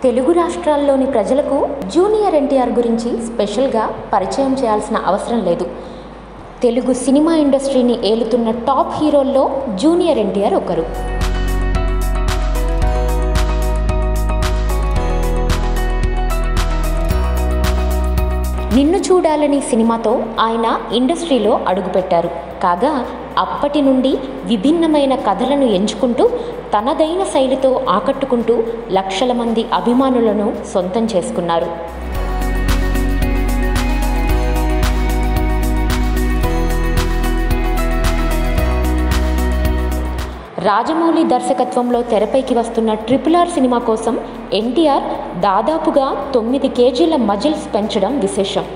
తెలుగు రాష్ట్రాల్లోని ప్రజలకు జూనియర్ ఎన్టీఆర్ గురించి స్పెషల్గా పరిచయం చేయాల్సిన అవసరం లేదు తెలుగు సినిమా ఇండస్ట్రీని ఏలుతున్న టాప్ హీరోల్లో జూనియర్ ఎన్టీఆర్ ఒకరు నిన్ను చూడాలని సినిమాతో ఆయన ఇండస్ట్రీలో అడుగుపెట్టారు కాగా అప్పటి నుండి విభిన్నమైన కథలను ఎంచుకుంటూ తనదైన శైలితో ఆకట్టుకుంటూ లక్షల మంది అభిమానులను సొంతం చేసుకున్నారు రాజమౌళి దర్శకత్వంలో తెరపైకి వస్తున్న ట్రిపుల్ ఆర్ సినిమా కోసం ఎన్టీఆర్ దాదాపుగా తొమ్మిది కేజీల మజిల్స్ పెంచడం విశేషం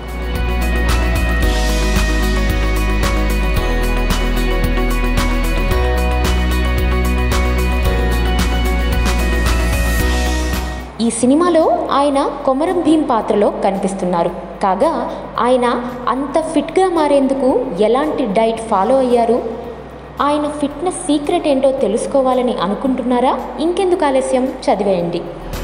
ఈ సినిమాలో ఆయన కొమరం భీం పాత్రలో కనిపిస్తున్నారు కాగా ఆయన అంత ఫిట్గా మారేందుకు ఎలాంటి డైట్ ఫాలో అయ్యారు ఆయన ఫిట్నెస్ సీక్రెట్ ఏంటో తెలుసుకోవాలని అనుకుంటున్నారా ఇంకెందుకు ఆలస్యం చదివేయండి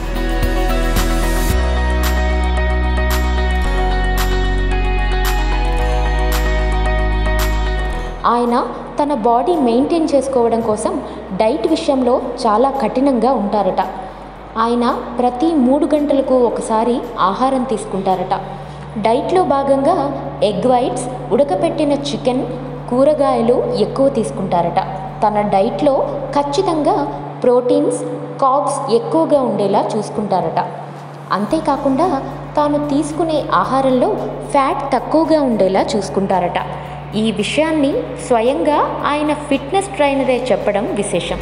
ఆయన తన బాడీ మెయింటైన్ చేసుకోవడం కోసం డైట్ విషయంలో చాలా కఠినంగా ఉంటారట ఆయన ప్రతి మూడు గంటలకు ఒకసారి ఆహారం తీసుకుంటారట డైట్లో భాగంగా ఎగ్ వైట్స్ ఉడకపెట్టిన చికెన్ కూరగాయలు ఎక్కువ తీసుకుంటారట తన డైట్లో ఖచ్చితంగా ప్రోటీన్స్ కార్బ్స్ ఎక్కువగా ఉండేలా చూసుకుంటారట అంతేకాకుండా తాను తీసుకునే ఆహారంలో ఫ్యాట్ తక్కువగా ఉండేలా చూసుకుంటారట ఈ విషయాన్ని స్వయంగా ఆయన ఫిట్నెస్ ట్రైనరే చెప్పడం విశేషం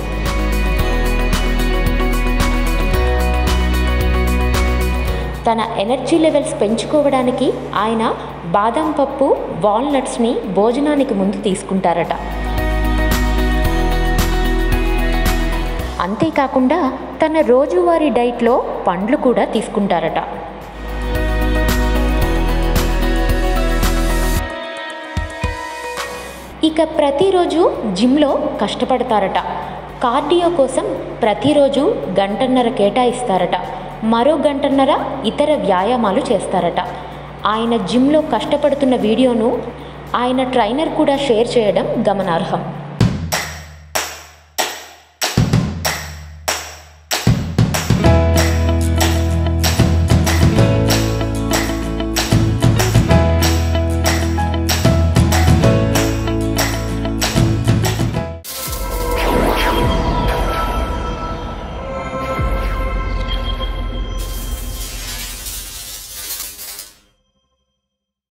తన ఎనర్జీ లెవెల్స్ పెంచుకోవడానికి ఆయన బాదం పప్పు వాల్నట్స్ని భోజనానికి ముందు తీసుకుంటారట అంతేకాకుండా తన రోజువారీ డైట్లో పండ్లు కూడా తీసుకుంటారట ఇక ప్రతిరోజు జిమ్లో కష్టపడతారట కార్డియో కోసం ప్రతిరోజు గంటన్నర కేటాయిస్తారట మరో గంటన్నర ఇతర వ్యాయామాలు చేస్తారట ఆయన జిమ్లో కష్టపడుతున్న వీడియోను ఆయన ట్రైనర్ కూడా షేర్ చేయడం గమనార్హం